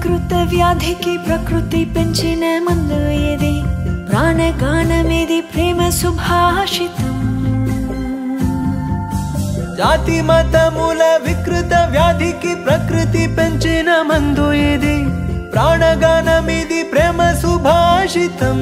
వికృత వ్యాధికి ప్రకృతి పెంచిన మందు ఇది ప్రాణగానమిది ప్రేమ సుభాషితం జాతి మతముల వికృత వ్యాధికి ప్రకృతి పెంచిన మందు ఇది ప్రాణగానమిది ప్రేమ సుభాషితం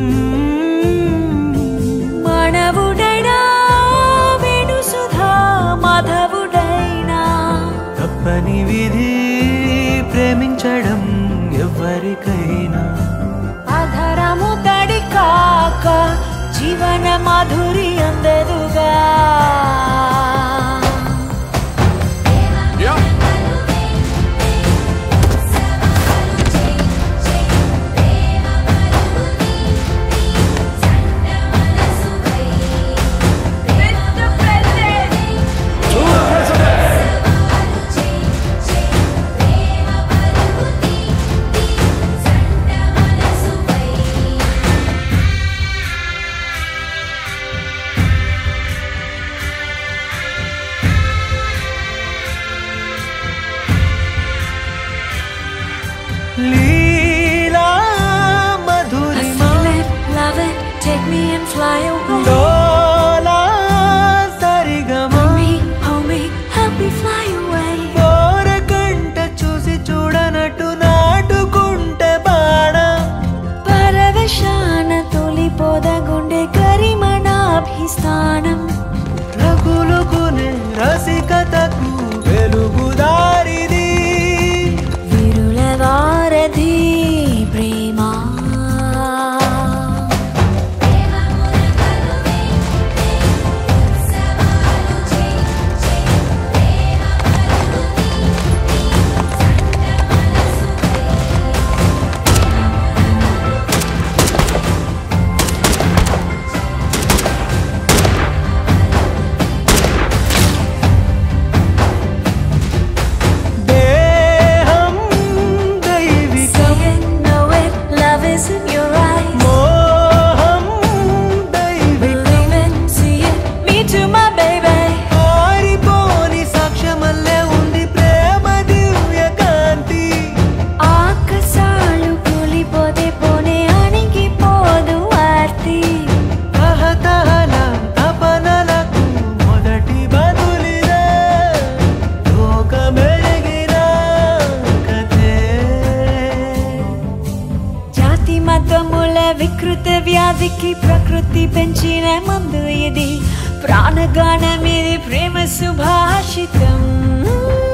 మానవుడైనా వేణు సుధా మాధవుడైనా తప్పని విధి ప్రేమించడం ఎవరికైనా ఆధారము తడి కాక జీవన మాధురి అందదుగా లీలా I Madhurima feel it, love it, take me and fly away. Dola Saregama Hold me, hold me, help me fly away. కోరకంట చూసి చూడనట్టు నాటుకుంటే బాణ పరవశాన తొలిపోద గుండె కరిమణాభిస్థానం రగులుకునే రసికతకు వెలుగుదారిది విరుల వారధి ప్రేమ దేహం దైవికం Say it, know it, love is in your eyes. మోహం దైవికం Believe it, see it, me too, my baby. ఆరిపోని సాక్ష్యమల్లే ఉంది ప్రేమ దివ్య కాంతి ఆకాశాలు కూలిపోతే పోనే అణిగిపోదు ఆర్తి తహతహల తపనలకు మొదటి బదులిదే లోకమెరిగిన కథే జాతి మతముల వికృత వ్యాధికి ప్రకృతి పెంచిన మందు ఇది ప్రాణగానం ఇది ప్రేమ సుభాషితం